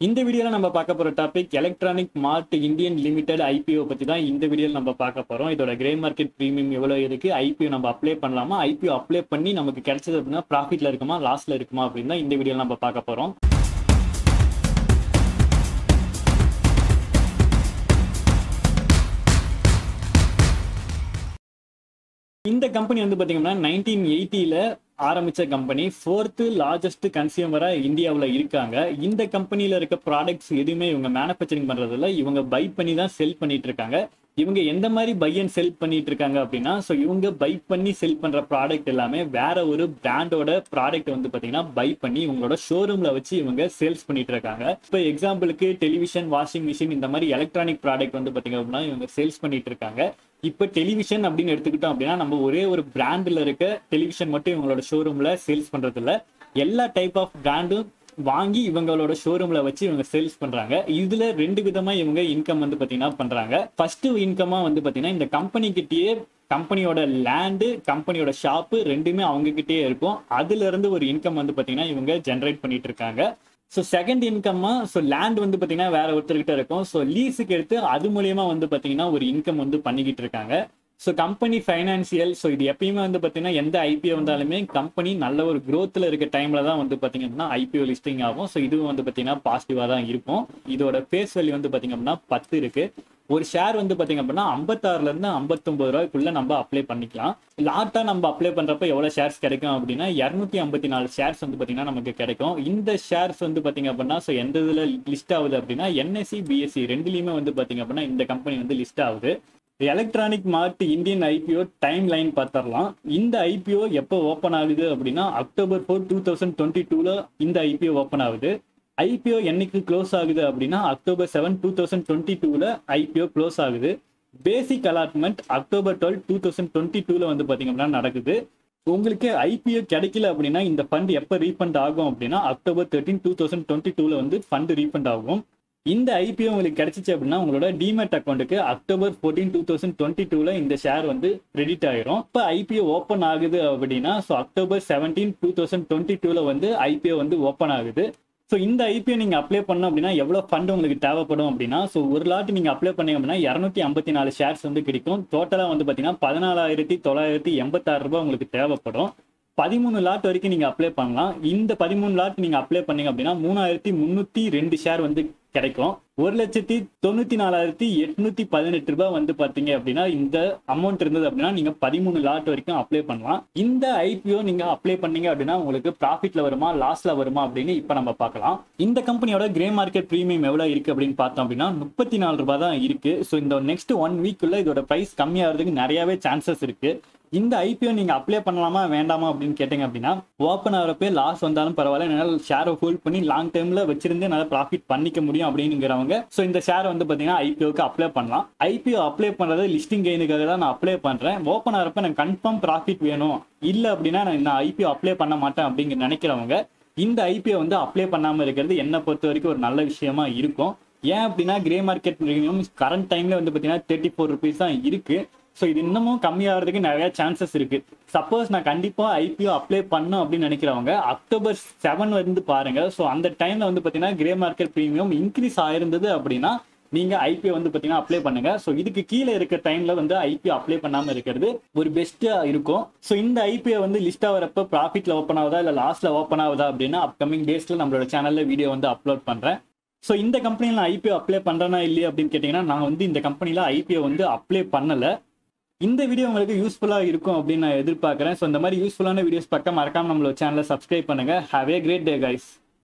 இந்த வீடியோல நம்ம பார்க்க போற topic Electronic Mart Indian Limited IPO பத்தி தான் இந்த வீடியோல நம்ம பார்க்க போறோம் இதோட கிரே மார்க்கெட் பிரீமியம் எவ்வளவு இருக்கு ஐபிஓ நம்ம அப்ளை பண்ணலாமா ஐபிஓ அப்ளை பண்ணி நமக்கு கிடைச்சது அப்படின்னா ப்ராஃபிட்ல இருக்குமா லாஸ்ல இருக்குமா அப்படின்னு தான் இந்த வீடியோல நம்ம பார்க்க போறோம் இந்த கம்பெனி வந்து பாத்தீங்கன்னா நைன்டீன் எயிட்டில ஆரம்பிச்ச கம்பெனி ஃபோர்த்து லார்ஜஸ்ட் கன்சியூமரா இந்தியாவில் இருக்காங்க இந்த கம்பெனியில இருக்க ப்ராடக்ட்ஸ் எதுவுமே இவங்க மேனுஃபேக்சரிங் பண்றதில்ல இவங்க பை பண்ணி தான் செல் பண்ணிட்டு இருக்காங்க இவங்க எந்த மாதிரி பை அண்ட் செல் பண்ணிட்டு இருக்காங்க அப்படின்னா ஸோ இவங்க பை பண்ணி செல் பண்ற ப்ராடக்ட் எல்லாமே வேற ஒரு பிராண்டோட ப்ராடக்ட் வந்து பாத்தீங்கன்னா பை பண்ணி இவங்களோட ஷோரூம்ல வச்சு இவங்க சேல்ஸ் பண்ணிட்டு இருக்காங்க இப்போ எக்ஸாம்பிளுக்கு டெலிவிஷன் வாஷிங் மிஷின் இந்த மாதிரி எலக்ட்ரானிக் ப்ராடக்ட் வந்து பாத்தீங்க அப்படின்னா இவங்க சேல்ஸ் பண்ணிட்டு இருக்காங்க இப்போ டெலிவிஷன் அப்படின்னு எடுத்துக்கிட்டோம் அப்படின்னா நம்ம ஒரே ஒரு பிராண்டில் இருக்க டெலிவிஷன் மட்டும் இவங்களோட ஷோரூம்ல சேல்ஸ் பண்றது இல்ல எல்லா டைப் ஆஃப் பிராண்டும் வாங்கி இவங்களோட ஷோரூம்ல வச்சு இவங்க சேல்ஸ் பண்றாங்க இதுல ரெண்டு விதமா இவங்க இன்கம் வந்து பாத்தீங்கன்னா பண்றாங்க ஃபர்ஸ்ட் இன்கமா வந்து பாத்தீங்கன்னா இந்த கம்பெனி கிட்டயே கம்பெனியோட லேண்டு கம்பெனியோட ஷாப்பு ரெண்டுமே அவங்க கிட்டயே இருக்கும் அதுல இருந்து ஒரு இன்கம் வந்து பாத்தீங்கன்னா இவங்க ஜென்ரேட் பண்ணிட்டு இருக்காங்க ஸோ செகண்ட் இன்கம்மா ஸோ லேண்ட் வந்து பார்த்தீங்கன்னா வேற ஒருத்தர்கிட்ட இருக்கும் ஸோ லீஸுக்கு எடுத்து அது மூலியமா வந்து பார்த்தீங்கன்னா ஒரு இன்கம் வந்து பண்ணிக்கிட்டு இருக்காங்க ஸோ கம்பெனி ஃபைனான்சியல் ஸோ இது எப்பயுமே வந்து பார்த்தீங்கன்னா எந்த ஐபிஓ வந்தாலுமே கம்பெனி நல்ல ஒரு growthல இருக்க டைம்ல தான் வந்து பார்த்தீங்கன்னா ஐபிஓ லிஸ்டிங் ஆகும் ஸோ இதுவும் வந்து பார்த்தீங்கன்னா பாசிட்டிவாக தான் இருக்கும் இதோட ஃபேஸ் வேல்யூ வந்து பார்த்தீங்க அப்படின்னா பத்து இருக்கு ஒரு ஷேர் வந்து பாத்தீங்க அப்படின்னா ஐம்பத்தாறுல இருந்து ஐம்பத்தொன்பது ரூபாய்க்குள்ள நம்ம அப்ளை பண்ணிக்கலாம் லாட்டா நம்ம அப்ளை பண்றப்ப எவ்வளவு ஷேர்ஸ் கிடைக்கும் அப்படின்னா இரநூத்தி ஐம்பத்தி நாலு ஷேர்ஸ் வந்து பாத்தீங்கன்னா நமக்கு கிடைக்கும் இந்த ஷேர்ஸ் வந்து பாத்தீங்க அப்படின்னா ஸோ எந்த இதுல லிஸ்ட் ஆகுது அப்படின்னா என்எஸ்சி பிஎஸ்சி ரெண்டுலயுமே வந்து பாத்தீங்க அப்படின்னா இந்த கம்பெனி வந்து லிஸ்ட் ஆகுது Electronic Mart Indian IPO time line பார்த்துடலாம் இந்த ஐபிஓ எப்போ ஓப்பன் ஆகுது அப்படின்னா October four two thousand twenty டூல இந்த ஐபிஓ ஓப்பன் ஆகுது ஐபிஓ என்னைக்கு க்ளோஸ் ஆகுது அப்படின்னா October seven two thousand twenty டூல ஐபிஓ க்ளோஸ் ஆகுது basic allotment October twelve two thousand twenty டூல வந்து பாத்தீங்க அப்படின்னா நடக்குது உங்களுக்கு ஐபிஓ கிடைக்கல அப்படின்னா இந்த ஃபண்ட் எப்போ ரீஃபண்ட் ஆகும் அப்படின்னா October thirteen two thousand twenty டூல வந்து ஃபண்ட் ரீஃபண்ட் ஆகும் இந்த ஐபிஓ உங்களுக்கு கிடைச்சிச்சு அப்படின்னா உங்களோட டிமெட் அக்கௌண்ட்டுக்கு October fourteen two thousand twenty டூல இந்த ஷேர் வந்து கிரெடிட் ஆயிரும் இப்போ ஐபிஓ ஓப்பன் ஆகுது அப்படின்னா so October seventeen two thousand twenty டூல வந்து ஐபிஓ வந்து ஓப்பன் ஆகுது ஸோ இந்த ஐபிஓ நீங்க அப்ளை பண்ணோம் அப்படின்னா எவ்வளவு ஃபண்ட் உங்களுக்கு தேவைப்படும் அப்படின்னா ஸோ ஒரு லாட் நீங்க அப்ளை பண்ணீங்க அப்படின்னா இரநூத்தி ஐம்பத்தி நாலு ஷேர்ஸ் வந்து கிடைக்கும் டோட்டலா வந்து பாத்தீங்கன்னா பதினாலாயிரத்தி தொள்ளாயிரத்தி எண்பத்தாறு ரூபாய் உங்களுக்கு தேவைப்படும் பதிமூணு லாட் வரைக்கும் நீங்க அப்ளை பண்ணலாம் இந்த பதிமூணு லாட் நீங்க அப்ளை பண்ணீங்க அப்படின்னா மூணாயிரத்தி முன்னூத்தி ரெண்டு ஷேர் வந்து கிடைக்கும் ஒரு லட்சத்தி தொண்ணூத்தி நாலாயிரத்தி எட்நூத்தி பதினெட்டு ரூபாய் வந்து பாத்தீங்க அப்படின்னா இந்த அமௌண்ட் இருந்தது அப்படின்னா நீங்க பதிமூணு லாட் வரைக்கும் அப்ளை பண்ணலாம் இந்த ஐபிஓ நீங்க அப்ளை பண்ணீங்க அப்படின்னா உங்களுக்கு ப்ராஃபிட்ல வருமா லாஸ்ல வருமா அப்படின்னு இப்ப நம்ம பார்க்கலாம் இந்த கம்பெனியோட கிரே மார்க்கெட் பிரீமியம் எவ்வளவு இருக்கு அப்படின்னு பார்த்தோம் அப்படின்னா முப்பத்தி நாலு ரூபாய் தான் இருக்கு ஸோ இந்த நெக்ஸ்ட் ஒன் வீக்குள்ள இதோட பிரைஸ் கம்மியாகிறதுக்கு நிறையவே சான்சஸ் இருக்கு இந்த ஐபிஓ நீங்க அப்ளை பண்ணலாமா வேண்டாமா அப்படின்னு கேட்டீங்க அப்படின்னா ஓப்பன் ஆகிறப்ப லாஸ் வந்தாலும் பரவாயில்ல என்னால் ஷேரை ஹோல்ட் பண்ணி லாங் டைம்ல வச்சிருந்து என்னால் ப்ராஃபிட் பண்ணிக்க முடியும் அப்படிங்கிறவங்க ஸோ இந்த ஷேர் வந்து பாத்தீங்கன்னா ஐபிஓக்கு அப்ளை பண்ணலாம் ஐபிஓ அப்ளை பண்றது லிஸ்டிங் கெயினுக்காக தான் நான் அப்ளை பண்றேன் ஓப்பன் ஆகிறப்ப எனக்கு கன்ஃபார்ம் ப்ராஃபிட் வேணும் இல்ல அப்படின்னா நான் இந்த ஐபிஓ அப்ளை பண்ண மாட்டேன் அப்படிங்கிற நினைக்கிறவங்க இந்த ஐபிஓ வந்து அப்ளை பண்ணாம இருக்கிறது என்னை பொறுத்த வரைக்கும் ஒரு நல்ல விஷயமா இருக்கும் ஏன் அப்படின்னா கிரே மார்க்கெட் பிரீமியம் கரண்ட் டைம்ல வந்து பாத்தீங்கன்னா தேர்ட்டி ஃபோர் ருபீஸ் தான் இருக்கு ஸோ இது இன்னமும் கம்மியாகிறதுக்கு நிறைய சான்சஸ் இருக்கு சப்போஸ் நான் கண்டிப்பா ஐபிஓ அப்ளை பண்ணும் அப்படின்னு நினைக்கிறவங்க அக்டோபர் செவன் வந்து பாருங்க ஸோ அந்த டைம்ல வந்து பாத்தீங்கன்னா கிரே மார்க்கெட் பிரீமியம் இன்க்ரீஸ் ஆயிருந்தது அப்படின்னா நீங்க ஐபிஓ வந்து பாத்தீங்கன்னா அப்ளை பண்ணுங்க ஸோ இதுக்கு கீழே இருக்க டைம்ல வந்து ஐபிஓ அப்ளை பண்ணாம இருக்கிறது ஒரு பெஸ்டா இருக்கும் ஸோ இந்த ஐபிஓ வந்து லிஸ்ட் ஆகிறப்ப ப்ராஃபிட்ல ஓப்பன் ஆகுதா இல்ல லாஸ்ட்ல ஓப்பன் ஆகுதா அப்படின்னா அப்கமிங் டேஸ்ல நம்மளோட சேனல்ல வீடியோ வந்து அப்லோட் பண்றேன் ஸோ இந்த கம்பெனியில் நான் ஐபிஓ அப்ளை பண்றேனா இல்லையா அப்படின்னு கேட்டீங்கன்னா நான் வந்து இந்த கம்பெனில ஐபிஓ வந்து அப்ளை பண்ணல இந்த வீடியோ உங்களுக்கு யூஸ்ஃபுல்லாக இருக்கும் அப்படின்னு நான் எதிர்பார்க்குறேன் ஸோ இந்த மாதிரி யூஸ்ஃபுல்லான வீடியோஸ் பக்கம் மறக்காம நம்மளோட சேனலை சப்ஸ்கிரைப் பண்ணுங்க have a great day guys